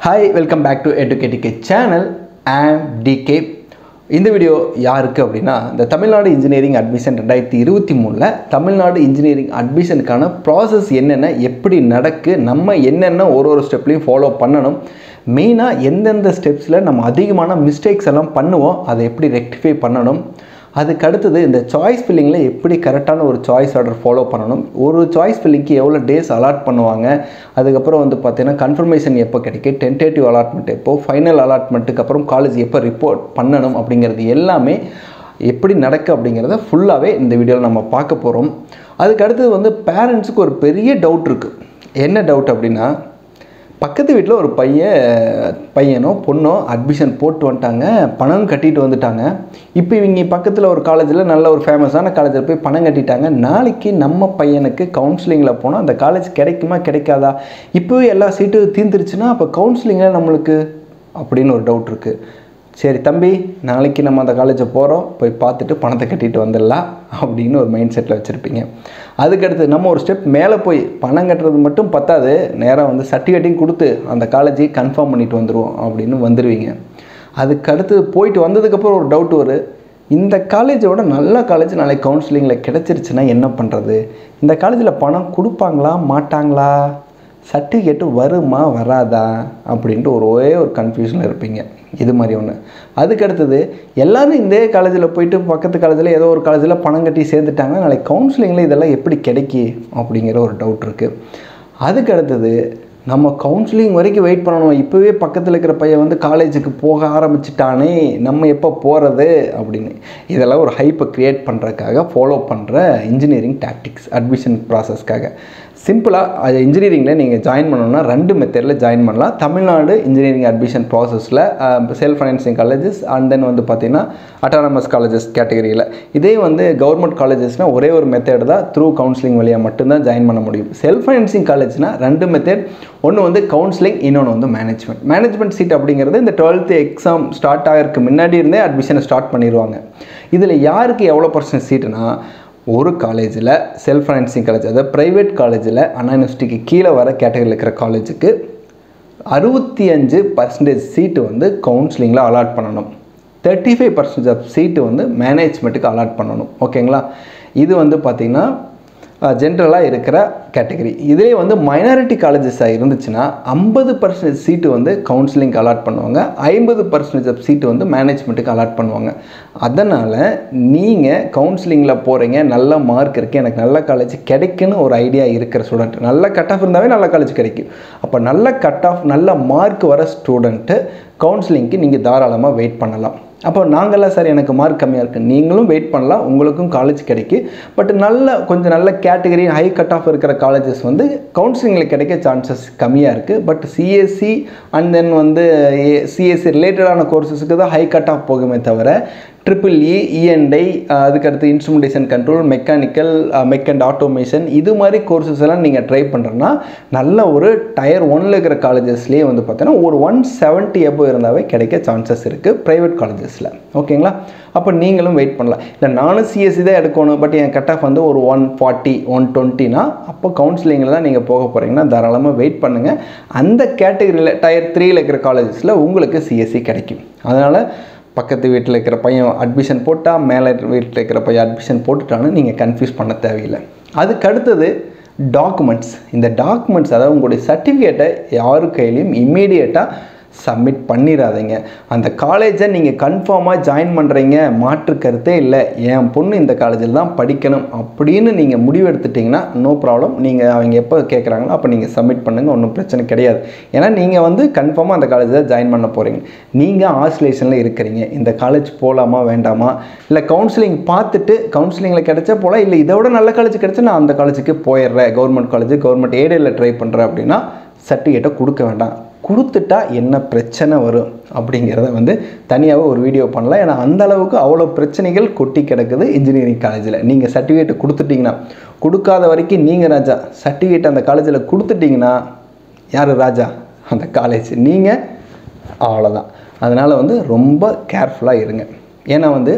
hi welcome back to educatic channel ஆம் டிகே இந்த வீடியோ யாருக்கு அப்படின்னா இந்த தமிழ்நாடு இன்ஜினியரிங் அட்மிஷன் ரெண்டாயிரத்தி இருபத்தி மூணில் தமிழ்நாடு இன்ஜினியரிங் அட்மிஷனுக்கான ப்ராசஸ் என்னென்ன எப்படி நடக்கு நம்ம என்னென்ன ஒரு ஒரு ஸ்டெப்லையும் ஃபாலோ பண்ணணும் மெயினாக எந்தெந்த ஸ்டெப்ஸில் நம்ம அதிகமான மிஸ்டேக்ஸ் எல்லாம் பண்ணுவோம் அதை எப்படி ரெக்டிஃபை பண்ணணும் அதுக்கு அடுத்தது இந்த சாய்ஸ் ஃபில்லிங்கில் எப்படி கரெக்டான ஒரு சாய்ஸ் ஆர்டர் ஃபாலோ பண்ணணும் ஒரு சாய்ஸ் ஃபில்லிங்க்கு எவ்வளோ டேஸ் அலாட் பண்ணுவாங்க அதுக்கப்புறம் வந்து பார்த்தீங்கன்னா கன்ஃபர்மேஷன் எப்போ கிடைக்கும் டென்டேட்டிவ் அலாட்மெண்ட் எப்போ ஃபைனல் அலாட்மெண்ட்டுக்கு அப்புறம் காலேஜ் எப்போ ரிப்போர்ட் பண்ணணும் அப்படிங்கிறது எல்லாமே எப்படி நடக்கு அப்படிங்கிறத ஃபுல்லாகவே இந்த வீடியோவில் நம்ம பார்க்க போகிறோம் அதுக்கு அடுத்தது வந்து பேரண்ட்ஸுக்கு ஒரு பெரிய டவுட் இருக்குது என்ன டவுட் அப்படின்னா பக்கத்து வீட்டில் ஒரு பையன் பையனோ பொண்ணோ அட்மிஷன் போட்டு வந்துட்டாங்க பணம் கட்டிட்டு வந்துட்டாங்க இப்போ இவங்க பக்கத்தில் ஒரு காலேஜில் நல்ல ஒரு ஃபேமஸான காலேஜில் போய் பணம் கட்டிட்டாங்க நாளைக்கு நம்ம பையனுக்கு கவுன்சிலிங்கில் போனால் அந்த காலேஜ் கிடைக்குமா கிடைக்காதா இப்போவே எல்லா சீட்டும் தீர்ந்துருச்சுன்னா அப்போ கவுன்சிலிங்கில் நம்மளுக்கு அப்படின்னு ஒரு டவுட் இருக்குது சரி தம்பி நாளைக்கு நம்ம அந்த காலேஜை போகிறோம் போய் பார்த்துட்டு பணத்தை கட்டிட்டு வந்துடலாம் அப்படின்னு ஒரு மைண்ட் செட்டில் வச்சுருப்பீங்க அதுக்கடுத்து நம்ம ஒரு ஸ்டெப் மேலே போய் பணம் கட்டுறது மட்டும் பத்தாது நேராக வந்து சர்டிஃபிகேட்டையும் கொடுத்து அந்த காலேஜை கன்ஃபார்ம் பண்ணிட்டு வந்துடுவோம் அப்படின்னு வந்துடுவீங்க அதுக்கு அடுத்து போயிட்டு வந்ததுக்கப்புறம் ஒரு டவுட் வரும் இந்த காலேஜோட நல்ல காலேஜ் நாளைக்கு கவுன்சிலிங்கில் கிடச்சிருச்சுன்னா என்ன பண்ணுறது இந்த காலேஜில் பணம் கொடுப்பாங்களா மாட்டாங்களா சர்டிஃபிகேட்டு வருமா வராதா அப்படின்ட்டு ஒரு ஒரே ஒரு கன்ஃபியூஷனில் இருப்பீங்க இது மாதிரி ஒன்று அதுக்கு அடுத்தது எல்லாரும் இந்த காலேஜில் போயிட்டு பக்கத்து காலேஜில் ஏதோ ஒரு காலேஜில் பணம் கட்டி சேர்ந்துட்டாங்கன்னா நாளைக்கு கவுன்சிலிங்கில் இதெல்லாம் எப்படி கிடைக்கி அப்படிங்கிற ஒரு டவுட் இருக்குது அதுக்கு அடுத்தது நம்ம கவுன்சிலிங் வரைக்கும் வெயிட் பண்ணணும் இப்போவே பக்கத்தில் இருக்கிற பையன் வந்து காலேஜுக்கு போக ஆரம்பிச்சிட்டானே நம்ம எப்போ போகிறது அப்படின்னு இதெல்லாம் ஒரு ஹைப்பை க்ரியேட் பண்ணுறதுக்காக ஃபாலோ பண்ணுற இன்ஜினியரிங் டாக்டிக்ஸ் அட்மிஷன் ப்ராசஸ்க்காக சிம்பிளாக இன்ஜினியரிங்கில் நீங்கள் ஜாயின் பண்ணணும்னா ரெண்டு மெத்தடில் ஜாயின் பண்ணலாம் தமிழ்நாடு இன்ஜினியரிங் அட்மிஷன் ப்ராசஸில் self financing colleges and then வந்து பார்த்தீங்கன்னா அட்டானமஸ் காலேஜஸ் கேட்டகரியில் இதே வந்து கவர்மெண்ட் காலேஜஸ்னால் ஒரே ஒரு மெத்தட் தான் த்ரூ கவுன்சிலிங் வழியாக மட்டும்தான் ஜாயின் பண்ண முடியும் செல்ஃப் ஃபைனான்சிங் காலேஜ்னால் ரெண்டு மெத்தட் ஒன்று வந்து கவுன்சிலிங் இன்னொன்று வந்து மேனேஜ்மெண்ட் மேனேஜ்மெண்ட் சீட் அப்படிங்கிறது இந்த டுவெல்த்து எக்ஸாம் ஸ்டார்ட் ஆகிறதுக்கு முன்னாடி இருந்தே அட்மிஷனை ஸ்டார்ட் பண்ணிடுவாங்க இதில் யாருக்கு எவ்வளோ பர்சன்ட் சீட்டுனா ஒரு காலேஜில் செல்ஃப் ஃபைனான்சிங் காலேஜ் அதாவது ப்ரைவேட் காலேஜில் அண்ணா யூனிவர்சிட்டிக்கு கீழே வர கேட்டகரியில் இருக்கிற காலேஜுக்கு அறுபத்தி அஞ்சு பர்சன்டேஜ் சீட்டு வந்து கவுன்சிலிங்கில் அலாட் பண்ணணும் thirty five percentage of seat வந்து மேனேஜ்மெண்ட்டுக்கு அலாட் பண்ணணும் ஓகேங்களா இது வந்து பார்த்திங்கன்னா ஜென்ரலாக இருக்கிற கேட்டகரி இதே வந்து மைனாரிட்டி காலேஜஸாக இருந்துச்சுன்னா ஐம்பது பர்சன்டேஜ் சீட்டு வந்து கவுன்சிலிங்க்கு அலாட் பண்ணுவாங்க ஐம்பது பர்சன்டேஜ் ஆஃப் சீட்டு வந்து மேனேஜ்மெண்ட்டுக்கு அலாட் பண்ணுவாங்க அதனால் நீங்கள் கவுன்சிலிங்கில் போகிறீங்க நல்ல மார்க் இருக்குது எனக்கு நல்ல காலேஜ் கிடைக்குன்னு ஒரு ஐடியா இருக்கிற ஸ்டூடெண்ட் நல்ல கட் ஆஃப் இருந்தாவே நல்ல காலேஜ் கிடைக்கும் அப்போ நல்ல கட் ஆஃப் நல்ல மார்க் வர ஸ்டூடெண்ட்டு கவுன்சிலிங்க்கு நீங்கள் தாராளமாக வெயிட் பண்ணலாம் அப்போ நாங்கள்லாம் சார் எனக்கு மார்க் கம்மியாக இருக்குது நீங்களும் வெயிட் பண்ணலாம் உங்களுக்கும் காலேஜ் கிடைக்கும் பட் நல்ல கொஞ்சம் நல்ல கேட்டகரி ஹை கட் ஆஃப் இருக்கிற காலேஜஸ் வந்து கவுன்சிலிங்கில் கிடைக்க சான்சஸ் கம்மியாக இருக்குது பட் சிஎஸ்சி அண்ட் தென் வந்து சிஎஸ்சி ரிலேட்டடான கோர்சஸுக்கு தான் ஹை கட் ஆஃப் போகுமே தவிர ட்ரிபிள் இ இஎன்ஐ அதுக்கடுத்து instrumentation control mechanical mech and automation இது மாதிரி கோர்சஸ் எல்லாம் நீங்கள் ட்ரை பண்ணுறோன்னா நல்ல ஒரு டயர் ஒன்னில் இருக்கிற காலேஜஸ்லேயே வந்து பார்த்தீங்கன்னா ஒரு ஒன் செவன்ட்டி எபோ இருந்தாவே கிடைக்க சான்சஸ் இருக்குது ப்ரைவேட் காலேஜஸில் ஓகேங்களா அப்போ நீங்களும் வெயிட் பண்ணலாம் இல்லை நானும் சிஎஸ்சி தான் எடுக்கணும் பட் என் கட் ஆஃப் வந்து ஒரு ஒன் ஃபார்ட்டி ஒன் டுவெண்ட்டினா அப்போ கவுன்சிலிங்கில் தான் நீங்கள் போக போகிறீங்கன்னா தாராளமாக வெயிட் பண்ணுங்கள் அந்த கேட்டகரியில் டயர் த்ரீயில் இருக்கிற காலேஜஸில் உங்களுக்கு சிஎஸ்சி கிடைக்கும் அதனால் பக்கத்து வீட்டில் இருக்கிற பையன் அட்மிஷன் போட்டால் மேலே வீட்டில் இருக்கிற பையன் அட்மிஷன் போட்டுட்டான்னு நீங்கள் கன்ஃபியூஸ் பண்ண தேவையில்லை அதுக்கு அடுத்தது டாக்குமெண்ட்ஸ் இந்த டாக்குமெண்ட்ஸ் அதாவது உங்களுடைய சர்டிஃபிகேட்டை யாரு கையிலையும் இம்மீடியட்டாக சப்மிட் பண்ணிடாதீங்க அந்த காலேஜை நீங்கள் கன்ஃபார்மாக ஜாயின் பண்ணுறீங்க மாற்று கருத்தே இல்லை என் பொண்ணு இந்த காலேஜில் தான் படிக்கணும் அப்படின்னு நீங்கள் முடிவு எடுத்துட்டிங்கன்னா நோ ப்ராப்ளம் நீங்கள் அவங்க எப்போ கேட்குறாங்களோ அப்போ நீங்கள் சப்மிட் பண்ணுங்கள் ஒன்றும் பிரச்சனை கிடையாது ஏன்னா நீங்கள் வந்து கன்ஃபார்மாக அந்த காலேஜில் ஜாயின் பண்ண போகிறீங்க நீங்கள் ஆசிலேஷனில் இருக்கிறீங்க இந்த காலேஜ் போகலாமா வேண்டாமா இல்லை கவுன்சிலிங் பார்த்துட்டு கவுன்சிலிங்கில் கிடைச்சா போகலாம் இல்லை இதை விட நல்ல காலேஜ் கிடைச்சா நான் அந்த காலேஜுக்கு போயிடுறேன் கவர்மெண்ட் காலேஜ் கவர்மெண்ட் ஏடியில் ட்ரை பண்ணுறேன் அப்படின்னா சர்டிஃபிகேட்டை கொடுக்க வேண்டாம் கொடுத்துட்டா என்ன பிரச்சனை வரும் அப்படிங்கிறத வந்து தனியாகவே ஒரு வீடியோ பண்ணலாம் ஏன்னா அந்த அளவுக்கு அவ்வளோ பிரச்சனைகள் கொட்டி கிடக்குது இன்ஜினியரிங் காலேஜில் நீங்கள் சர்டிஃபிகேட் கொடுத்துட்டிங்கன்னா கொடுக்காத வரைக்கும் நீங்கள் ராஜா சர்டிஃபிகேட் அந்த காலேஜில் கொடுத்துட்டிங்கன்னா யார் ராஜா அந்த காலேஜ் நீங்கள் அவ்வளோதான் அதனால் வந்து ரொம்ப கேர்ஃபுல்லாக இருங்க ஏன்னா வந்து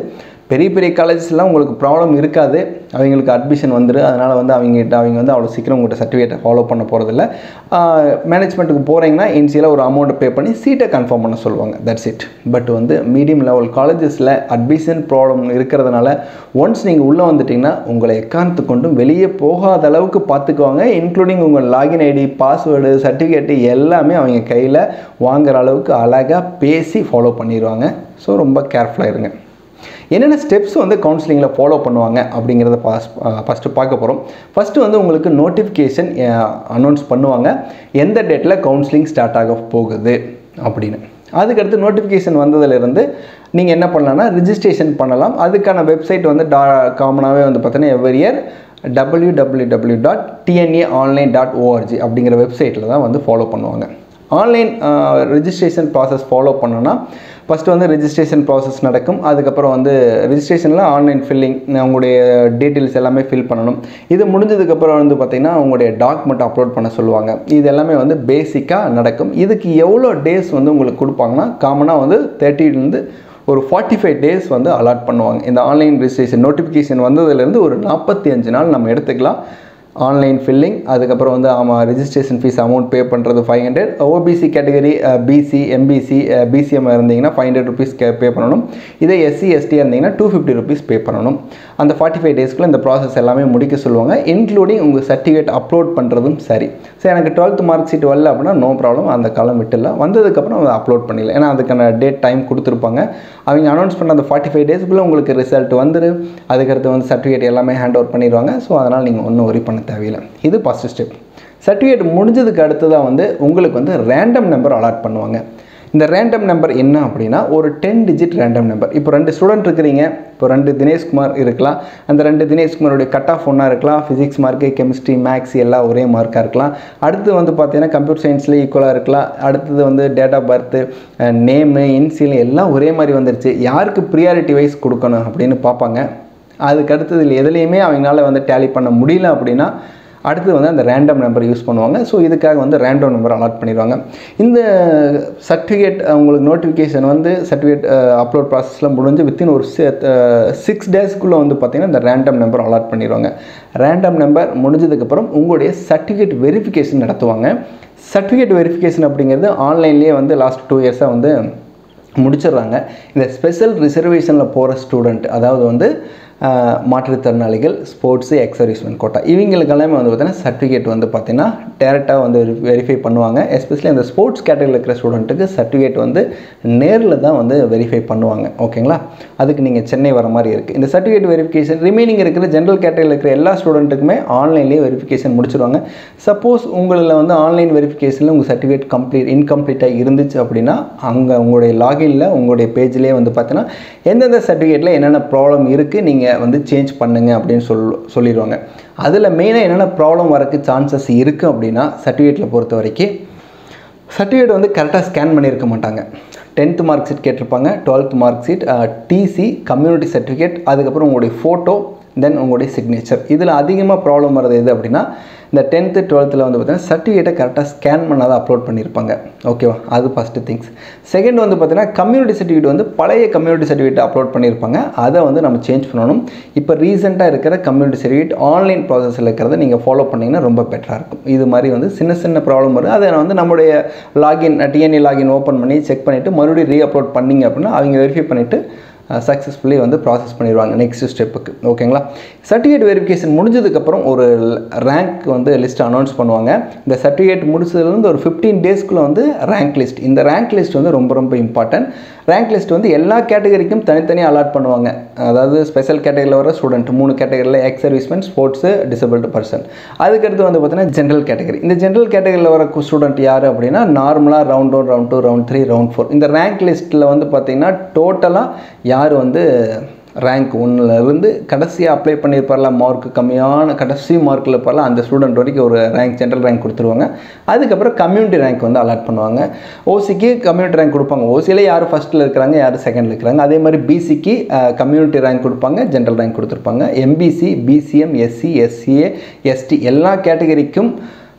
பெரிய பெரிய காலேஜஸ்லாம் உங்களுக்கு ப்ராப்ளம் இருக்காது அவங்களுக்கு அட்மிஷன் வந்துரு அதனால் வந்து அவங்ககிட்ட அவங்க வந்து அவ்வளோ சீக்கிரம் உங்கள்கிட்ட சர்டிஃபிகேட்டை ஃபாலோ பண்ண போகிறதில்ல மேனேஜ்மெண்ட்டுக்கு போகிறீங்கன்னா இனிஷியலாக ஒரு அமௌண்ட்டை பே பண்ணி சீட்டை கன்ஃபார்ம் பண்ண சொல்லுவாங்க தட்ஸ் இட் பட் வந்து மீடியம் லெவல் காலேஜஸில் அட்மிஷன் ப்ராப்ளம் இருக்கிறதுனால ஒன்ஸ் நீங்கள் உள்ளே வந்துட்டிங்கன்னா உங்களை எக்காரணத்து கொண்டும் வெளியே போகாத அளவுக்கு பார்த்துக்குவாங்க இன்க்ளூடிங் உங்கள் லாகின் ஐடி பாஸ்வேர்டு சர்டிஃபிகேட்டு எல்லாமே அவங்க கையில் வாங்குற அளவுக்கு அழகாக பேசி ஃபாலோ பண்ணிடுவாங்க ஸோ ரொம்ப கேர்ஃபுல்லாக இருங்க என்னென்ன ஸ்டெப்ஸ் வந்து கவுன்சிலிங்கில் ஃபாலோ பண்ணுவாங்க அப்படிங்கிறத பாஸ் ஃபஸ்ட்டு பார்க்க போகிறோம் ஃபஸ்ட்டு வந்து உங்களுக்கு நோட்டிஃபிகேஷன் அனௌன்ஸ் பண்ணுவாங்க எந்த டேட்டில் கவுன்சிலிங் ஸ்டார்ட் ஆக போகுது அப்படின்னு அதுக்கடுத்து நோட்டிஃபிகேஷன் வந்ததுலேருந்து நீங்கள் என்ன பண்ணலாம்னா ரிஜிஸ்ட்ரேஷன் பண்ணலாம் அதுக்கான வெப்சைட் வந்து டா காமனாகவே வந்து பார்த்தீங்கன்னா every year W W W dot TNEA online dot org அப்படிங்கிற வெப்சைட்டில் தான் வந்து ஃபாலோ பண்ணுவாங்க ஆன்லைன் ரிஜிஸ்ட்ரேஷன் ப்ராசஸ் ஃபாலோ பண்ணோன்னா ஃபஸ்ட்டு வந்து ரிஜிஸ்ட்ரேஷன் ப்ராசஸ் நடக்கும் அதுக்கப்புறம் வந்து ரிஜிஸ்ட்ரேஷனில் ஆன்லைன் ஃபில்லிங் உங்களுடைய டீட்டெயில்ஸ் எல்லாமே ஃபில் பண்ணணும் இது முடிஞ்சதுக்கப்புறம் வந்து பார்த்திங்கன்னா உங்களுடைய டாக்குமெண்ட் அப்லோட் பண்ண சொல்லுவாங்க இது எல்லாமே வந்து பேசிக்காக நடக்கும் இதுக்கு எவ்வளோ டேஸ் வந்து உங்களுக்கு கொடுப்பாங்கன்னா காமனாக வந்து தேர்ட்டிலேருந்து ஒரு ஃபார்ட்டி ஃபைவ் டேஸ் வந்து அலாட் பண்ணுவாங்க இந்த ஆன்லைன் ரிஜிஸ்ட்ரேஷன் நோட்டிஃபிகேஷன் வந்ததுலேருந்து ஒரு நாற்பத்தி அஞ்சு நாள் நம்ம எடுத்துக்கலாம் ஆன்லைன் ஃபில்லிங் அதுக்கப்புறம் வந்து ஆமாம் ரிஜிஸ்ட்ரேஷன் ஃபீஸ் அமௌண்ட் பே பண்ணுறது five hundred OBC category BC MBC BCM இருந்தீங்கன்னா ஃபைவ் ஹண்ட்ரட் ருபீஸ் பே பண்ணணும் இதே எஸ்சி எஸ்டி இருந்தீங்கன்னா டூ ஃபிஃப்டி ருபீஸ் பே பண்ணணும் அந்த ஃபார்ட்டி ஃபைவ் டேஸ்க்குள்ளே இந்த ப்ராசஸ் எல்லாமே முடிக்க சொல்லுவாங்க இன்க்ளூடிங் உங்கள் சர்டிஃபிகேட் அப்லோட் பண்ணுறதும் சரி சரி எனக்கு டுவெல்த் மார்க் ஷீட் வரல அப்படின்னா நோ ப்ராப்ளம் அந்த காலம் விட்டுலாம் வந்ததுக்கப்புறம் அதை அப்லோட் பண்ணிடலாம் ஏன்னா அதுக்கான டேட் டைம் கொடுத்துருப்பாங்க அவங்க அனௌன்ஸ் பண்ண அந்த ஃபார்ட்டி ஃபைவ் டேஸ்க்குள்ளே உங்களுக்கு ரிசல்ட் வந்துரு அதுக்கடுத்து வந்து சர்டிஃபிகேட் எல்லாமே ஹேண்ட் ஓவர் பண்ணிடுவாங்க ஸோ அதனால் நீங்கள் ஒன்றும் ஒரி பண்ண தேவையில்லை இது ஃபஸ்ட்டு ஸ்டெப் சர்டிஃபிகேட் முடிஞ்சதுக்கு அடுத்ததாக வந்து உங்களுக்கு வந்து ரேண்டம் நம்பர் அலாட் பண்ணுவாங்க இந்த ரேண்டம் நம்பர் என்ன அப்படின்னா ஒரு டென் டிஜிட் ரேண்டம் நம்பர் இப்போ ரெண்டு ஸ்டூடெண்ட் இருக்கிறீங்க இப்போ ரெண்டு தினேஷ்குமார் இருக்கலாம் அந்த ரெண்டு தினேஷ்குமாரோடைய கட் ஆஃப் ஒன்றா இருக்கலாம் ஃபிசிக்ஸ் மார்க்கு கெமிஸ்ட்ரி மேக்ஸ் எல்லாம் ஒரே மார்க்காக இருக்கலாம் அடுத்து வந்து பார்த்தீங்கன்னா கம்ப்யூட்டர் சயின்ஸில் ஈக்குவலாக இருக்கலாம் அடுத்தது வந்து date of birth name initial எல்லாம் ஒரே மாதிரி வந்துருச்சு யாருக்கு ப்ரியாரிட்டி வைஸ் கொடுக்கணும் அப்படின்னு பார்ப்பாங்க அதுக்கு அடுத்தது இதில் எதுலேயுமே அவங்களால வந்து டேலி பண்ண முடியல அப்படின்னா அடுத்து வந்து அந்த ரேண்டம் நம்பர் யூஸ் பண்ணுவாங்க ஸோ இதுக்காக வந்து ரேண்டம் நம்பர் அலாட் பண்ணிடுவாங்க இந்த சர்டிஃபிகேட் உங்களுக்கு நோட்டிஃபிகேஷன் வந்து சர்டிஃபிகேட் அப்லோட் ப்ராசஸ்லாம் முடிஞ்சு வித்தின் ஒரு சிக்ஸ் டேஸ்க்குள்ளே வந்து பார்த்திங்கன்னா இந்த ரேண்டம் நம்பர் அலாட் பண்ணிடுவாங்க ரேண்டம் நம்பர் முடிஞ்சதுக்கப்புறம் உங்களுடைய சர்டிஃபிகேட் வெரிஃபிகேஷன் நடத்துவாங்க சர்டிஃபிகேட் வெரிஃபிகேஷன் அப்படிங்கிறது ஆன்லைன்லேயே வந்து லாஸ்ட் டூ இயர்ஸாக வந்து முடிச்சிடுறாங்க இந்த ஸ்பெஷல் ரிசர்வேஷனில் போகிற ஸ்டூடெண்ட் அதாவது வந்து மாற்றுத்திறனாளிகள் ஸ்போர்ட்ஸு எக்ஸர்வீஸ்மெண்ட் கோட்டா இவங்களுக்கெல்லாமே வந்து பார்த்தீங்கன்னா சர்டிஃபிகேட் வந்து பார்த்தீங்கன்னா டேரெக்டாக வந்து வெரிஃபை பண்ணுவாங்க எஸ்பெஷலி அந்த ஸ்போர்ட்ஸ் கேட்டகரியில் இருக்கிற ஸ்டூடெண்ட்டுக்கு சர்டிஃபிகேட் வந்து நேரில் தான் வந்து வெரிஃபை பண்ணுவாங்க ஓகேங்களா அதுக்கு நீங்கள் சென்னை வர மாதிரி இருக்குது இந்த சர்டிஃபிகேட் வெரிஃபிகேஷன் ரிமைனிங் இருக்கிற ஜென்ரல் கேட்டகரியில் இருக்கிற எல்லா ஸ்டூடெண்ட்டுக்குமே ஆன்லைன்லேயே வெரிஃபிகேஷன் முடிச்சிருவாங்க சப்போஸ் உங்களில் வந்து ஆன்லைன் வெரிஃபிகேஷனில் உங்கள் சர்டிஃபிகேட் கம்ப்ளீட் இன்கம்ப்ளீட்டாக இருந்துச்சு அப்படின்னா அங்கே உங்களுடைய லாகினில் உங்களுடைய பேஜ்லேயே வந்து பார்த்தீங்கன்னா எந்தெந்த சர்டிஃபிகேட்டில் என்னென்ன ப்ராப்ளம் இருக்குது நீங்கள் வந்து சேஞ்ச் பண்ணுங்க அப்படின்னு சொல் சொல்லிடுவாங்க அதில் மெயினாக என்னென்ன ப்ராப்ளம் வரக்கு சான்சஸ் இருக்குது அப்படின்னா சர்டிஃபிகேட்டில் பொறுத்த வரைக்கும் சர்டிஃபிகேட் வந்து கரெக்டாக ஸ்கேன் பண்ணியிருக்க மாட்டாங்க டென்த்து மார்க் ஷீட் கேட்டிருப்பாங்க twelfth mark sheet TC community certificate அதுக்கப்புறம் உங்களுடைய ஃபோட்டோ தென் உங்களுடைய சிக்னேச்சர் இதில் அதிகமாக ப்ராப்ளம் வர்றது எது அப்படின்னா இந்த டென்த்து டுவெல்த்தில் வந்து பார்த்தீங்கன்னா சர்டிஃபிகேட்டை கரெக்டாக ஸ்கேன் பண்ணாத அப்லோட் பண்ணியிருப்பாங்க ஓகேவா அது ஃபஸ்ட்டு திங்ஸ் செகண்ட் வந்து பார்த்தீங்கன்னா கம்யூனிட்டி சர்டிஃபிகேட் வந்து பழைய கம்யூனிட்டி சர்டிஃபிகேட் அப்லோட் பண்ணியிருப்பாங்க அதை வந்து நம்ம சேஞ்ச் பண்ணணும் இப்போ ரீசெண்டாக இருக்கிற கம்யூனிட்டி சர்டிஃபிகேட் ஆன்லைன் ப்ராசஸில் இருக்கிறத நீங்கள் ஃபாலோ பண்ணிங்கன்னா ரொம்ப பெட்டராக இருக்கும் இது மாதிரி வந்து சின்ன சின்ன ப்ராப்ளம் வரும் அதை வந்து நம்மளுடைய லாகின் டிஎன்ஏ லாகின் ஓப்பன் பண்ணி செக் பண்ணிவிட்டு மறுபடியும் ரீ அப்லோட் பண்ணிங்க அப்படின்னா அவங்க வெரிஃபை பண்ணிவிட்டு சக்ஸஸ்ஃபுல்லி வந்து ப்ராசஸ் பண்ணிடுவாங்க நெக்ஸ்ட் ஸ்டெப்புக்கு ஓகேங்களா சர்டிஃபிகேட் வெரிஃபிகேஷன் முடிஞ்சதுக்கப்புறம் ஒரு ரேங்க் வந்து லிஸ்ட் அனௌன்ஸ் பண்ணுவாங்க இந்த சர்டிஃபிகேட் முடிச்சதுலேருந்து ஒரு ஃபிஃப்டீன் டேஸ்க்குள்ளே வந்து ரேங்க் லிஸ்ட் இந்த ரேங்க் லிஸ்ட் வந்து ரொம்ப ரொம்ப இம்பார்ட்டன்ட் ரேங்க் லிஸ்ட் வந்து எல்லா கேட்டகரிக்கும் தனித்தனியாக அலாட் பண்ணுவாங்க அதாவது ஸ்பெஷல் கேட்டகரியில் வர ஸ்டூடெண்ட் மூணு கேட்டகரியில் ex servicemen sports disabled person அதுக்கடுத்து வந்து பார்த்தீங்கன்னா ஜென்ரல் கேட்டகரி இந்த ஜென்ரல் கேட்டகரியில் வர ஸ்டூடெண்ட் யார் அப்படின்னா நார்மலாக round one round two round three round four இந்த ரேங்க் லிஸ்ட்டில் வந்து பார்த்தீங்கன்னா டோட்டலாக யார் வந்து ரேங்க் ஒன்றுலேருந்து கடைசியாக அப்ளை பண்ணியிருப்பார்ல மார்க் கம்மியான கடைசி மார்க்கில் இருப்பார்ல அந்த ஸ்டூடெண்ட் வரைக்கும் ஒரு ரேங்க் ஜென்ரல் ரேங்க் கொடுத்துருவாங்க அதுக்கப்புறம் கம்யூனிட்டி ரேங்க் வந்து அலாட் பண்ணுவாங்க ஓசிக்கு கம்யூனிட்டி ரேங்க் கொடுப்பாங்க ஓசியில் யார் ஃபஸ்ட்டில் இருக்கிறாங்க யார் செகண்டில் இருக்கிறாங்க அதே மாதிரி பிசிக்கு கம்யூனிட்டி ரேங்க் கொடுப்பாங்க ஜென்ரல் ரேங்க் கொடுத்துருப்பாங்க MBC BCM SC SCA ST எல்லா கேட்டகரிக்கும்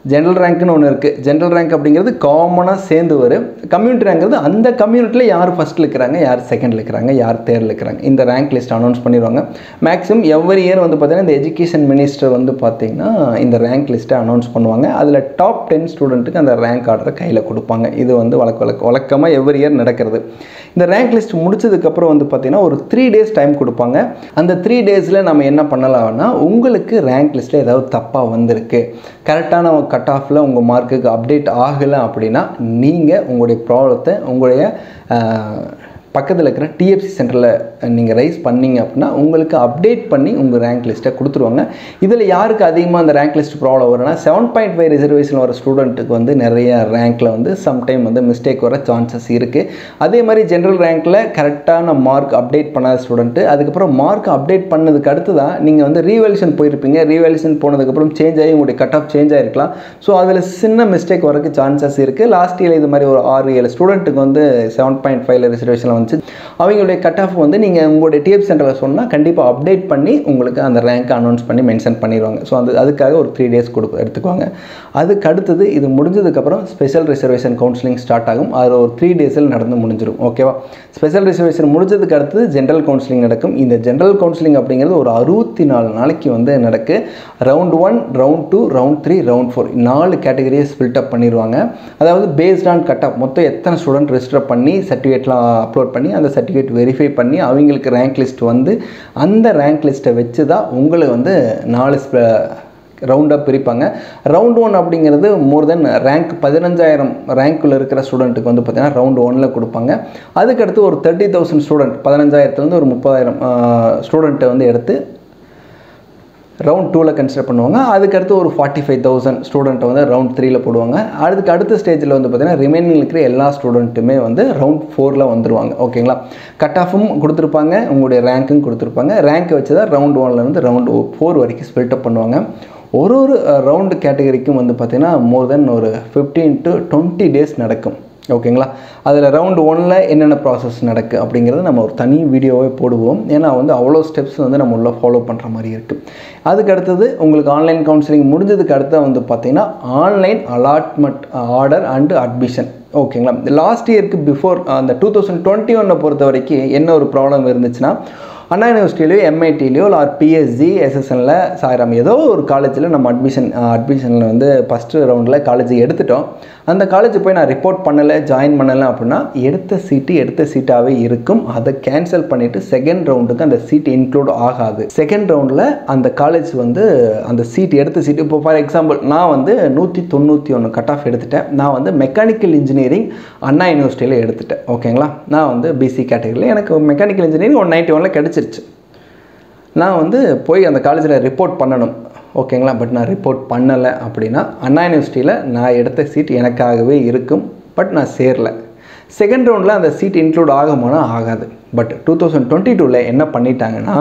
ஜென்ரல் ரேங்க்னு ஒன்று இருக்குது ஜென்ரல் ரேங்க் அப்படிங்கிறது காமனாக சேர்ந்து வரும் கம்யூனிட்டி ரேங்க்ங்கிறது அந்த கம்யூனிட்டியில் யார் ஃபஸ்ட்டில் இருக்கிறாங்க யார் செகண்டில் இருக்கிறாங்க யார் தேர்டில் இருக்கிறாங்க இந்த ரேங்க் லிஸ்ட் அனௌன்ஸ் பண்ணிடுவாங்க மேக்ஸிமம் எவ்வரி இயர் வந்து பார்த்தீங்கன்னா இந்த எஜுகேஷன் மினிஸ்டர் வந்து பார்த்திங்கன்னா இந்த ரேங்க் லிஸ்ட்டை அனௌன்ஸ் பண்ணுவாங்க அதில் டாப் டென் ஸ்டூடெண்ட்டுக்கு அந்த ரேங்க் ஆர்டரை கையில் கொடுப்பாங்க இது வந்து வழக்க வழக்க வழக்கமாக எவ்வரி இயர் நடக்கிறது இந்த ரேங்க் லிஸ்ட் முடிச்சதுக்கப்புறம் வந்து பார்த்திங்கன்னா ஒரு த்ரீ டேஸ் டைம் கொடுப்பாங்க அந்த த்ரீ டேஸில் நம்ம என்ன பண்ணலாம்னா உங்களுக்கு ரேங்க் லிஸ்ட்டில் ஏதாவது தப்பாக வந்திருக்கு கரெக்டான கட் ஆஃபில் உங்கள் மார்க்குக்கு அப்டேட் ஆகலை அப்படின்னா நீங்கள் உங்களுடைய ப்ராப்ளத்தை உங்களுடைய பக்கத்தில் இருக்கிற டிஎஃப்சி சென்டரில் நீங்கள் ரைஸ் பண்ணீங்க அப்படின்னா உங்களுக்கு அப்டேட் பண்ணி உங்கள் ரேங்க் லிஸ்ட்டை கொடுத்துருவாங்க இதில் யாருக்கு அதிகமாக அந்த ரேங்க் லிஸ்ட் ப்ராப்ளம் வரும்னா செவன் பாயிண்ட் ஃபைவ் ரிசர்வேஷன் வர ஸ்டூடெண்ட்டுக்கு வந்து நிறைய ரேங்க்கில் வந்து சம்டைம் வந்து மிஸ்டேக் வர சான்சஸ் இருக்குது அதே மாதிரி ஜென்ரல் ரேங்க்கில் கரெக்டான மார்க் அப்டேட் பண்ணாத ஸ்டூடெண்ட்டு அதுக்கப்புறம் மார்க் அப்டேட் பண்ணதுக்கு அடுத்து தான் நீங்கள் வந்து ரீவேல்யூஷன் போயிருப்பீங்க ரீவேல்யூஷன் போனதுக்கப்புறம் சேஞ்ச் ஆகி உங்களுடைய கட் ஆஃப் சேஞ்ச் ஆகிருக்கலாம் ஸோ அதில் சின்ன மிஸ்டேக் வரக்கு சான்சஸ் இருக்குது லாஸ்ட் இயர் இது மாதிரி ஒரு ஆறு ஏழு ஸ்டூடெண்ட்டுக்கு வந்து செவன் பாயிண்ட் ஃபைவ்ல ரிசர்வேஷனில் வந்துச்சு அவங்களுடைய கட் ஆஃப் வந்து நீங்கள் உங்களுடைய டிஎஃப் சென்டரில் சொன்னால் கண்டிப்பாக அப்டேட் பண்ணி உங்களுக்கு அந்த ரேங்க் அனௌன்ஸ் பண்ணி மென்ஷன் பண்ணிடுவாங்க ஸோ அந்த அதுக்காக ஒரு த்ரீ டேஸ் கொடு எடுத்துக்குவாங்க அதுக்கு அடுத்தது இது முடிஞ்சதுக்கப்புறம் ஸ்பெஷல் ரிசர்வேஷன் கவுன்சிலிங் ஸ்டார்ட் ஆகும் அது ஒரு த்ரீ டேஸில் நடந்து முடிஞ்சிடும் ஓகேவா ஸ்பெஷல் ரிசர்வேஷன் முடிஞ்சதுக்கு அடுத்தது ஜென்ரல் கவுன்சிலிங் நடக்கும் இந்த ஜென்ரல் கவுன்சிலிங் அப்படிங்கிறது ஒரு அறுபத்தி நாலு நாளைக்கு வந்து நடக்கு round one round two round three round four நாலு கேட்டகரியை ஸ்பில்ட் அப் பண்ணிடுவாங்க அதாவது பேஸ்ட் ஆன் கட் ஆஃப் மொத்தம் எத்தனை ஸ்டூடெண்ட் ரெஜிஸ்டர் பண்ணி சர்டிஃபிகேட்லாம் அப்லோட் பண்ணி அந்த சர்டிஃபிகேட் வெரிஃபை பண்ணி அவங்களுக்கு ரேங்க் லிஸ்ட் வந்து அந்த ரேங்க் லிஸ்ட்டை வச்சு தான் உங்களை வந்து நாலு ரவுண்டாக பிரிப்பாங்க ரவுண்ட் ஒன் அப்படிங்கிறது மோர் தென் ரேங்க் பதினஞ்சாயிரம் ரேங்க்கில் இருக்கிற ஸ்டூடெண்ட்டுக்கு வந்து பார்த்திங்கன்னா ரவுண்ட் ஒனில் கொடுப்பாங்க அதுக்கடுத்து ஒரு தேர்ட்டி தௌசண்ட் ஸ்டூடெண்ட் பதினஞ்சாயிரத்துலேருந்து ஒரு முப்பதாயிரம் ஸ்டூடெண்ட்டை வந்து எடுத்து ரவுண்ட் டூவில் கன்சிடர் பண்ணுவாங்க அதுக்கடுத்து ஒரு ஃபார்ட்டி ஃபைவ் தௌசண்ட் ஸ்டூடெண்ட்டை வந்து ரவுண்ட் த்ரீயில் போடுவாங்க அதுக்கு அடுத்த ஸ்டேஜில் வந்து பார்த்திங்கன்னா ரிமைனிங் இருக்கிற எல்லா ஸ்டூடெண்ட்டுமே வந்து ரவுண்ட் ஃபோரில் வந்துருவாங்க ஓகேங்களா கட் ஆஃபும் கொடுத்துருப்பாங்க உங்களுடைய ரேங்க்கும் கொடுத்துருப்பாங்க ரேங்க்கை வச்சு தான் ரவுண்ட் ஒன்லேருந்து ரவுண்ட் ஃபோர் வரைக்கும் ஸ்பில்ட் அப் பண்ணுவாங்க ஒரு ஒரு ரவுண்டு கேட்டகரிக்கும் வந்து பார்த்திங்கன்னா மோர் தென் ஒரு ஃபிஃப்டீன் டு டுவெண்ட்டி டேஸ் நடக்கும் ஓகேங்களா அதில் ரவுண்ட் ஒனில் என்னென்ன ப்ராசஸ் நடக்கு அப்படிங்கிறத நம்ம ஒரு தனி வீடியோவே போடுவோம் ஏன்னா வந்து அவ்வளோ ஸ்டெப்ஸ் வந்து நம்ம உள்ள ஃபாலோ பண்ணுற மாதிரி இருக்குது அதுக்கு அடுத்தது உங்களுக்கு ஆன்லைன் கவுன்சிலிங் முடிஞ்சதுக்கு அடுத்து வந்து பார்த்திங்கன்னா online allotment order and admission ஓகேங்களா லாஸ்ட் இயருக்கு பிஃபோர் அந்த டூ தௌசண்ட் டுவெண்ட்டி ஒன்னை பொறுத்த வரைக்கும் என்ன ஒரு ப்ராப்ளம் இருந்துச்சுன்னா அண்ணா யூனிவர்சிட்டிலையோ எம்ஐடிலையோ இல்லை பிஎஸ்ஜி எஸ்எஸ்எனில் சாயிரம் ஏதோ ஒரு காலேஜில் நம்ம அட்மிஷன் அட்மிஷனில் வந்து ஃபஸ்ட்டு ரவுண்டில் காலேஜ் எடுத்துட்டோம் அந்த காலேஜ் போய் நான் ரிப்போர்ட் பண்ணலை ஜாயின் பண்ணலை அப்படின்னா எடுத்த சீட்டு எடுத்த சீட்டாகவே இருக்கும் அதை கேன்சல் பண்ணிவிட்டு செகண்ட் ரவுண்டுக்கு அந்த சீட் இன்க்ளூட் ஆகாது செகண்ட் ரவுண்டில் அந்த காலேஜ் வந்து அந்த சீட் எடுத்த சீட் இப்போ ஃபார் எக்ஸாம்பிள் நான் வந்து நூற்றி தொண்ணூற்றி ஒன்று கட் ஆஃப் எடுத்துட்டேன் நான் வந்து மெக்கானிக்கல் இன்ஜினியரிங் அண்ணா யூனிவர்சிட்டியில் எடுத்துட்டேன் ஓகேங்களா நான் வந்து பிசி கேட்டகரியில் எனக்கு மெக்கானிக்கல் இன்ஜினியரிங் ஒன் நைன்ட்டி ஒனில் கிடச்சிருச்சு நான் வந்து போய் அந்த காலேஜில் ரிப்போர்ட் பண்ணணும் ஓகேங்களா பட் நான் ரிப்போர்ட் பண்ணலை அப்படின்னா அண்ணா யூனிவர்சிட்டியில் நான் எடுத்த சீட் எனக்காகவே இருக்கும் பட் நான் சேரல செகண்ட் ரவுண்டில் அந்த சீட் இன்க்ளூட் ஆகுமானா ஆகாது பட் டூ தௌசண்ட் டுவெண்ட்டி டூவில் என்ன பண்ணிட்டாங்கன்னா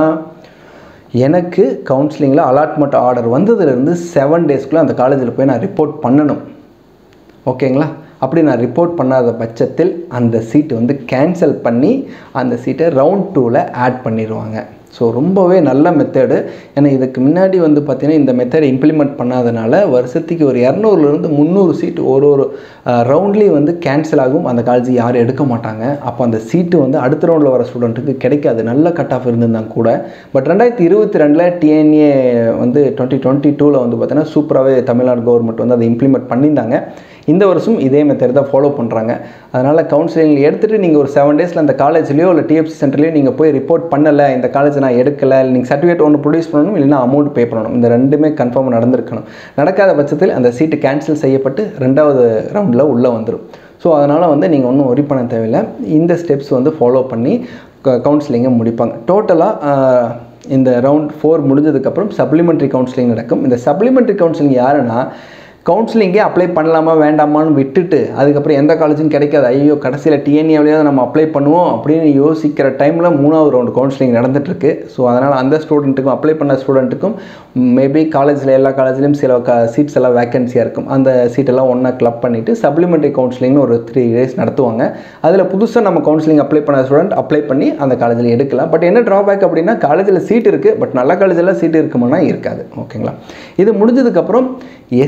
எனக்கு கவுன்சிலிங்கில் அலாட்மெண்ட் ஆர்டர் வந்ததுலேருந்து செவன் டேஸ்க்குள்ளே அந்த காலேஜில் போய் நான் ரிப்போர்ட் பண்ணணும் ஓகேங்களா அப்படி நான் ரிப்போர்ட் பண்ணாத பட்சத்தில் அந்த சீட்டு வந்து கேன்சல் பண்ணி அந்த சீட்டை ரவுண்ட் டூவில் ஆட் பண்ணிடுவாங்க ஸோ ரொம்பவே நல்ல மெத்தடு ஏன்னா இதுக்கு முன்னாடி வந்து பார்த்திங்கன்னா இந்த மெத்தடை இம்ப்ளிமெண்ட் பண்ணாதனால வருஷத்துக்கு ஒரு இரநூறுலேருந்து முந்நூறு சீட்டு ஒரு ஒரு ரவுண்ட்லேயும் வந்து கேன்சல் ஆகும் அந்த காலேஜ் யாரும் எடுக்க மாட்டாங்க அப்போ அந்த சீட்டு வந்து அடுத்த ரவுண்டில் வர ஸ்டூடெண்ட்டுக்கு கிடைக்காது நல்ல கட் ஆஃப் இருந்திருந்தாங்க கூட பட் ரெண்டாயிரத்தி இருபத்தி ரெண்டில் டிஎன்ஏ வந்து டுவெண்ட்டி டுவெண்ட்டி டூவில் வந்து பார்த்தீங்கன்னா சூப்பராகவே தமிழ்நாடு கவர்மெண்ட் வந்து அதை இம்ப்ளிமெண்ட் பண்ணியிருந்தாங்க இந்த வருஷம் இதே மெத்தட் தான் ஃபாலோ பண்ணுறாங்க அதனால் கவுன்சிலிங் எடுத்துகிட்டு நீங்கள் ஒரு செவன் டேஸில் அந்த காலேஜ்லேயோ இல்லை டிஎஃப்சி சென்டர்லேயோ நீங்கள் போய் ரிப்போர்ட் பண்ணலை இந்த காலேஜ் நான் எடுக்கலை நீங்கள் சர்டிஃபிகேட் ஒன்று ப்ரொடியூஸ் பண்ணணும் இல்லைன்னா அமௌண்ட் பே பண்ணணும் இந்த ரெண்டுமே கன்ஃபார்ம் நடந்திருக்கணும் நடக்காத பட்சத்தில் அந்த சீட்டு கேன்சல் செய்யப்பட்டு ரெண்டாவது ரவுண்டில் உள்ளே வந்துடும் ஸோ அதனால் வந்து நீங்கள் ஒன்றும் ஒரி பண்ண தேவையில்லை இந்த ஸ்டெப்ஸ் வந்து ஃபாலோ பண்ணி கவுன்சிலிங்கை முடிப்பாங்க டோட்டலாக இந்த ரவுண்ட் ஃபோர் முடிஞ்சதுக்கப்புறம் சப்ளிமெண்ட்ரி கவுன்சிலிங் நடக்கும் இந்த சப்ளிமெண்ட்ரி கவுன்சிலிங் யாருன்னா கவுன்சிலிங்கே அப்ளை பண்ணலாமா வேண்டாமான்னு விட்டுட்டு அதுக்கப்புறம் எந்த காலேஜும் கிடைக்காது ஐயோ கடைசியில் டிஎன்ஏவிலேயாவது நம்ம அப்ளை பண்ணுவோம் அப்படின்னு யோசிக்கிற டைமில் மூணாவது ரவுண்டு கவுன்சிலிங் நடந்துட்டுருக்கு ஸோ அதனால் அந்த ஸ்டூடெண்ட்டுக்கும் அப்ளை பண்ண ஸ்டூடெண்ட்டுக்கும் மேபி காலேஜில் எல்லா காலேஜ்லேயும் சில க சீட்ஸ் எல்லாம் வேக்கன்சியாக இருக்கும் அந்த சீட்டெல்லாம் ஒன்றா கிளப் பண்ணிவிட்டு சப்ளிமெண்ட்ரி கவுன்சிலிங்னு ஒரு த்ரீ டேஸ் நடத்துவாங்க அதில் புதுசாக நம்ம கவுன்சிலிங் அப்ளை பண்ண ஸ்டூடெண்ட் அப்ளை பண்ணி அந்த காலேஜில் எடுக்கலாம் பட் என்ன ட்ராபேக் அப்படின்னா காலேஜில் சீட் இருக்குது பட் நல்ல காலேஜில் சீட் இருக்குமானா இருக்காது ஓகேங்களா இது முடிஞ்சதுக்கப்புறம் எஸ்சிஏ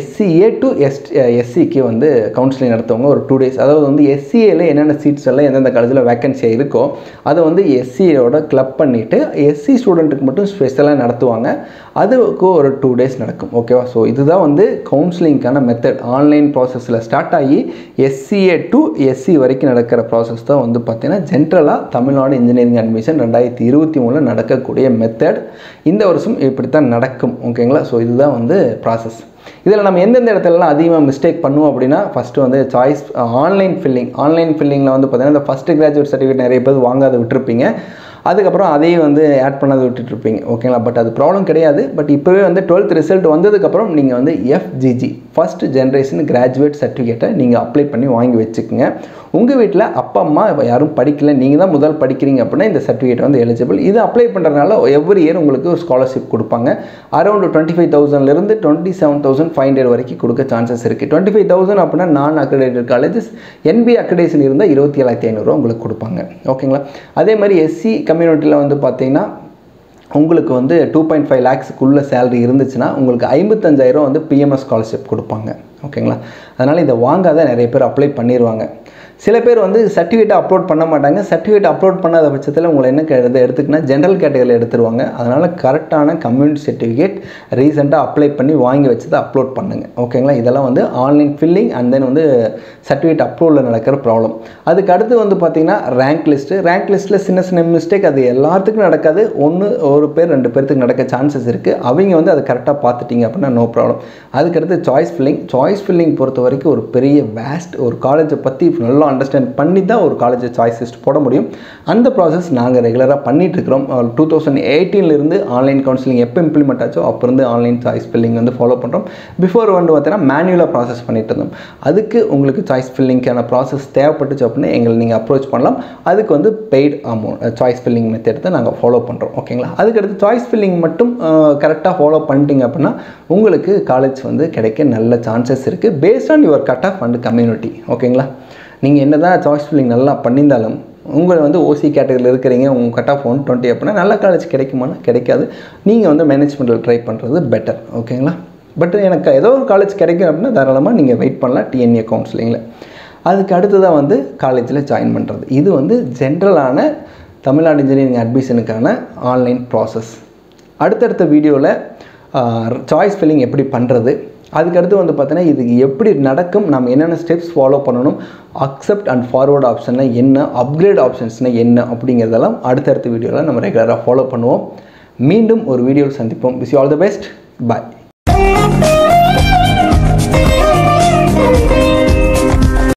டு எஸ் எஸ்சிக்கு வந்து கவுன்சிலிங் நடத்துவாங்க ஒரு டூ டேஸ் அதாவது வந்து எஸ்சிஏல என்னென்ன சீட்ஸ் எல்லாம் எந்தெந்த காலேஜில் வேக்கன்சி இருக்கோ அதை வந்து எஸ்சியோட கிளப் பண்ணிவிட்டு எஸ்சி ஸ்டூடெண்ட்டுக்கு மட்டும் ஸ்பெஷலாக நடத்துவாங்க அதுக்கு ஒரு டூ டேஸ் நடக்கும் ஓகேவா ஸோ இதுதான் வந்து கவுன்சிலிங்க்கான மெத்தட் ஆன்லைன் ப்ராசஸில் ஸ்டார்ட் ஆகி எஸ்சிஏ டு எஸ்சி வரைக்கும் நடக்கிற ப்ராசஸ் தான் வந்து பார்த்திங்கன்னா ஜென்ரலாக தமிழ்நாடு இன்ஜினியரிங் அட்மிஷன் ரெண்டாயிரத்தி இருபத்தி மூணில் நடக்கக்கூடிய மெத்தட் இந்த வருஷம் இப்படி தான் நடக்கும் ஓகேங்களா ஸோ இதுதான் வந்து ப்ராசஸ் இதில் நம்ம எந்தெந்த இடத்துலலாம் அதிகமாக மிஸ்டேக் பண்ணுவோம் அப்படின்னா ஃபஸ்ட்டு வந்து சாய்ஸ் ஆன்லைன் ஃபில்லிங் ஆன்லைன் ஃபில்லிங்கில் வந்து பார்த்திங்கன்னா இந்த ஃபஸ்ட்டு கிராஜுவேட் சர்டிஃபிகேட் நிறைய பேர் வாங்காத விட்டுருப்பீங்க அதுக்கப்புறம் அதையும் வந்து ஆட் பண்ணாத விட்டுட்ருப்பீங்க ஓகேங்களா பட் அது ப்ராப்ளம் கிடையாது பட் இப்போவே வந்து டுவெல்த் ரிசல்ட் வந்ததுக்கப்புறம் நீங்கள் வந்து எஃப்ஜிஜி ஃபஸ்ட் ஜென்ரேஷன் கிராஜுவேட் சர்டிஃபிகேட்டை நீங்கள் அப்ளை பண்ணி வாங்கி வச்சுக்கோங்க உங்கள் வீட்டில் அப்பா அம்மா யாரும் படிக்கல நீங்கள் தான் முதல் படிக்கிறீங்க அப்படின்னா இந்த சர்டிஃபிகேட் வந்து எலிஜிபிள் இது அப்ளை பண்ணுறதுனால எவ்ரி இயர் உங்களுக்கு ஒரு ஸ்காலர்ஷிப் கொடுப்பாங்க அரௌண்ட் டுவெண்ட்டி ஃபைவ் தௌசண்ட்லேருந்து twenty seven thousand five hundred வரைக்கும் கொடுக்க சான்சஸ் இருக்குது டுவெண்ட்டி ஃபைவ் தௌசண்ட் அப்படின்னா நான் அக்ரிடேட்டட் காலேஜஸ் என்பி அக்ரிடேஷன் இருந்தால் இருபத்தி ஏழாயிரத்தி ஐநூறுரூவா உங்களுக்கு கொடுப்பாங்க ஓகேங்களா அதே மாதிரி எஸ்சி கம்யூனிட்டியில் வந்து பார்த்தீங்கன்னா உங்களுக்கு வந்து டூ பாயிண்ட் ஃபைவ் லேக்ஸுக்குள்ளே சேலரி இருந்துச்சுன்னா உங்களுக்கு ஐம்பத்தஞ்சாயிரம் வந்து பிஎம்எஸ் ஸ்காலர்ஷிப் கொடுப்பாங்க ஓகேங்களா அதனால் இதை வாங்காத நிறைய பேர் அப்ளை பண்ணிடுவாங்க சில பேர் வந்து சர்டிஃபிகேட் அப்லோட் பண்ண மாட்டாங்க சர்டிஃபிகேட் அப்லோட் பண்ணாத பட்சத்தில் உங்களை என்ன கே- எடுத்துக்கினா ஜென்ரல் கேட்டகரியில் எடுத்துருவாங்க அதனால் கரெக்டான கம்யூனிட்டி சர்டிஃபிகேட் ரீசெண்டாக அப்ளை பண்ணி வாங்கி வச்சதை அப்லோட் பண்ணுங்கள் ஓகேங்களா இதெல்லாம் வந்து ஆன்லைன் ஃபில்லிங் அண்ட் தென் வந்து சர்டிஃபிகேட் அப்லோடில் நடக்கிற ப்ராப்ளம் அதுக்கு அடுத்து வந்து பார்த்திங்கன்னா ரேங்க் லிஸ்ட்டு ரேங்க் லிஸ்ட்டில் சின்ன சின்ன மிஸ்டேக் அது எல்லாத்துக்கும் நடக்காது ஒன்று ஒரு பேர் ரெண்டு பேர்த்துக்கு நடக்க சான்சஸ் இருக்குது அவங்க வந்து அதை கரெக்டாக பார்த்துட்டீங்க அப்படின்னா நோ ப்ராப்ளம் அதுக்கடுத்து சாய்ஸ் ஃபில்லிங் சாய்ஸ் ஃபில்லிங் பொறுத்த வரைக்கும் ஒரு பெரிய வேஸ்ட் ஒரு காலேஜை பற்றி நல்லா அண்டர்ஸ்டாண்ட் பண்ணி தான் ஒரு காலேஜை சாய்ஸ் லிஸ்ட் போட முடியும் அந்த ப்ராசஸ் நாங்கள் ரெகுலராக பண்ணிகிட்ருக்கிறோம் டூ தௌசண்ட் எயிட்டீன்லேருந்து ஆன்லைன் கவுன்சிலிங் எப்போ இம்ப்ளிமெண்ட் ஆச்சோ அப்போ இருந்து ஆன்லைன் சாய்ஸ் ஃபில்லிங் வந்து ஃபாலோ பண்ணுறோம் பிஃபோர் வந்து பார்த்தீங்கன்னா மேனுவலாக ப்ராசஸ் பண்ணிட்டு இருந்தோம் அதுக்கு உங்களுக்கு சாய்ஸ் ஃபில்லிங்க்கான ப்ராசஸ் தேவைப்பட்டுச்சு அப்படின்னா எங்களை நீங்கள் அப்ரோச் பண்ணலாம் அதுக்கு வந்து paid amount choice filling method தான் நாங்கள் ஃபாலோ பண்ணுறோம் ஓகேங்களா அதுக்கடுத்து சாய்ஸ் ஃபில்லிங் மட்டும் கரெக்டாக ஃபாலோ பண்ணிட்டீங்க அப்படின்னா உங்களுக்கு காலேஜ் வந்து கிடைக்க நல்ல சான்சஸ் இருக்குது based on your cut off and community ஓகேங்களா நீங்கள் என்ன தான் சாய்ஸ் ஃபில்லிங் நல்லா பண்ணியிருந்தாலும் உங்களை வந்து ஓசி கேட்டகரியில் இருக்கிறீங்க உங்கள் கட் ஆஃப் ஒன் டுவெண்ட்டி அப்படின்னா நல்ல காலேஜ் கிடைக்குமானா கிடைக்காது நீங்கள் வந்து மேனேஜ்மெண்ட்டில் ட்ரை பண்ணுறது பெட்டர் ஓகேங்களா பட் எனக்கு ஏதோ ஒரு காலேஜ் கிடைக்கும் அப்படின்னா தாராளமாக நீங்கள் வெயிட் பண்ணலாம் டிஎன்ஏ கவுன்சிலிங்கில் அதுக்கு அடுத்ததாக வந்து காலேஜில் ஜாயின் பண்ணுறது இது வந்து ஜென்ரலான தமிழ்நாடு இன்ஜினியரிங் அட்மிஷனுக்கான ஆன்லைன் ப்ராசஸ் அடுத்தடுத்த வீடியோவில் சாய்ஸ் ஃபில்லிங் எப்படி பண்ணுறது அதுக்கடுத்து வந்து பார்த்தீங்கன்னா இது எப்படி நடக்கும் நம்ம என்னென்ன ஸ்டெப்ஸ் ஃபாலோ பண்ணணும் அக்செப்ட் அண்ட் ஃபார்வர்ட் ஆப்ஷன்னா என்ன அப்கிரேட் ஆப்ஷன்ஸ்னால் என்ன அப்படிங்கிறதெல்லாம் அடுத்தடுத்த வீடியோவில் நம்ம ரெகுலராக ஃபாலோ பண்ணுவோம் மீண்டும் ஒரு வீடியோவில் சந்திப்போம் விஸ் ஆல் த பெஸ்ட் பாய்